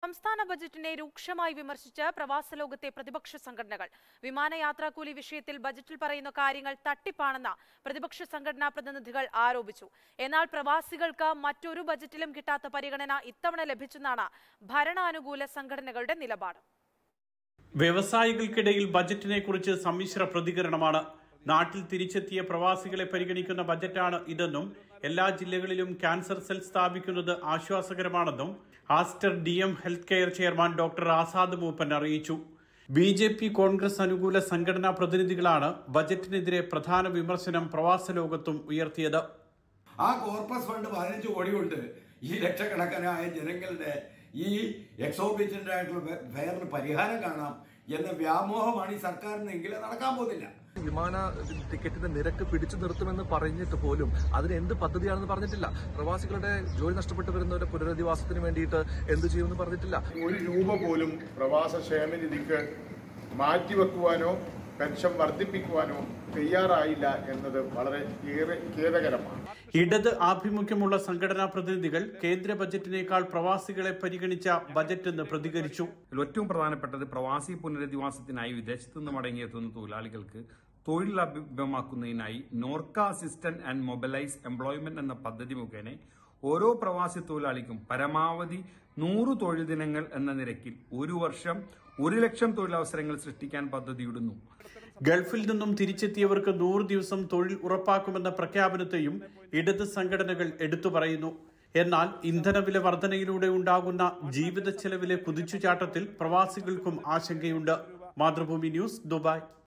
സംസ്ഥാന ബജറ്റിനെ രൂക്ഷമായി വിമർശിച്ച് പ്രവാസ ലോകത്തെ പ്രതിപക്ഷ സംഘടനകൾ വിമാനയാത്രാക്കൂലി വിഷയത്തിൽ ബജറ്റിൽ പറയുന്ന കാര്യങ്ങൾ തട്ടിപ്പാണെന്ന് പ്രതിപക്ഷ സംഘടനാ പ്രതിനിധികൾ ആരോപിച്ചു എന്നാൽ പ്രവാസികൾക്ക് മറ്റൊരു ബജറ്റിലും കിട്ടാത്ത പരിഗണന ഇത്തവണ ലഭിച്ചെന്നാണ് ഭരണാനുകൂല സംഘടനകളുടെ നിലപാട് വ്യവസായികൾക്കിടയിൽ ബജറ്റിനെ കുറിച്ച് സമ്മിശ്ര പ്രതികരണമാണ് നാട്ടിൽ തിരിച്ചെത്തിയ പ്രവാസികളെ പരിഗണിക്കുന്ന ബജറ്റാണ് ഇതെന്നും എല്ലാ ജില്ലകളിലും ക്യാൻസർ സെൽ സ്ഥാപിക്കുന്നത് ആശ്വാസകരമാണെന്നും Aster D M health care chairman doctor Azad Moopen അറിയിച്ചു ബി ജെ പി കോൺഗ്രസ് അനുകൂല സംഘടനാ പ്രതിനിധികളാണ് ബജറ്റിനെതിരെ പ്രധാന വിമർശനം പ്രവാസ ലോകത്തും ഉയർത്തിയത് ആ കോർപ്പസ് ഫണ്ട് പതിനഞ്ച് കോടി കൊണ്ട് ഈ ലക്ഷക്കണക്കിനായ ജനങ്ങളുടെ ഈ എക്സോബിറ്റന്റ് ആയിട്ടുള്ള ഫെ- ഫെയറിന് പരിഹാരം കാണാം എന്ന വ്യാമോഹമാണ് ഈ സർക്കാരിനെങ്കിലും നടക്കാൻ പോകുന്നില്ല വിമാന ടിക്കറ്റിന്റെ നിരക്ക് പിടിച്ചു നിർത്തുമെന്ന് പറഞ്ഞിട്ട് പോലും അതിന് എന്ത് പദ്ധതിയാണെന്ന് പറഞ്ഞിട്ടില്ല പ്രവാസികളുടെ ജോലി നഷ്ടപ്പെട്ടു വരുന്നവരുടെ പുനരധിവാസത്തിന് വേണ്ടിയിട്ട് എന്ത് ചെയ്യുമെന്ന് പറഞ്ഞിട്ടില്ല ഒരു രൂപ പോലും പ്രവാസ ക്ഷേമനിധിക്ക് മാറ്റിവെക്കുവാനോ പെൻഷൻ വർദ്ധിപ്പിക്കുവാനോ തയ്യാറായില്ല എന്നത് വളരെ ഏറെ ഖേദകരമാണ് ഇടത് ആഭിമുഖ്യമുള്ള സംഘടനാ പ്രതിനിധികൾ കേന്ദ്ര ബജറ്റിനേക്കാൾ പ്രവാസികളെ പരിഗണിച്ച ബജറ്റെന്ന് പ്രതികരിച്ചു ഇതിൽ ഏറ്റവും പ്രധാനപ്പെട്ടത് പ്രവാസി പുനരധിവാസത്തിനായി വിദേശത്തു നിന്ന് മടങ്ങിയെത്തുന്ന തൊഴിലാളികൾക്ക് തൊഴിൽ ലഭ്യമാക്കുന്നതിനായി Norka assistant and mobilise employment എന്ന പദ്ധതി മുഖേന ഓരോ പ്രവാസി തൊഴിലാളിക്കും പരമാവധി നൂറ് തൊഴിൽ ദിനങ്ങൾ എന്ന നിരക്കിൽ ഒരു വർഷം ഒരു ലക്ഷം തൊഴിലവസരങ്ങൾ സൃഷ്ടിക്കാൻ പദ്ധതിയിടുന്നു ഗൾഫിൽ നിന്നും തിരിച്ചെത്തിയവർക്ക് നൂറ് ദിവസം തൊഴിൽ ഉറപ്പാക്കുമെന്ന പ്രഖ്യാപനത്തെയും ഇടത് സംഘടനകൾ എടുത്തു പറയുന്നു എന്നാൽ ഇന്ധനവില വർധനയിലൂടെ ഉണ്ടാകുന്ന ജീവിത ചെലവിലെ കുതിച്ചുചാട്ടത്തിൽ പ്രവാസികൾക്കും ആശങ്കയുണ്ട് മാതൃഭൂമി ന്യൂസ് ദുബായ്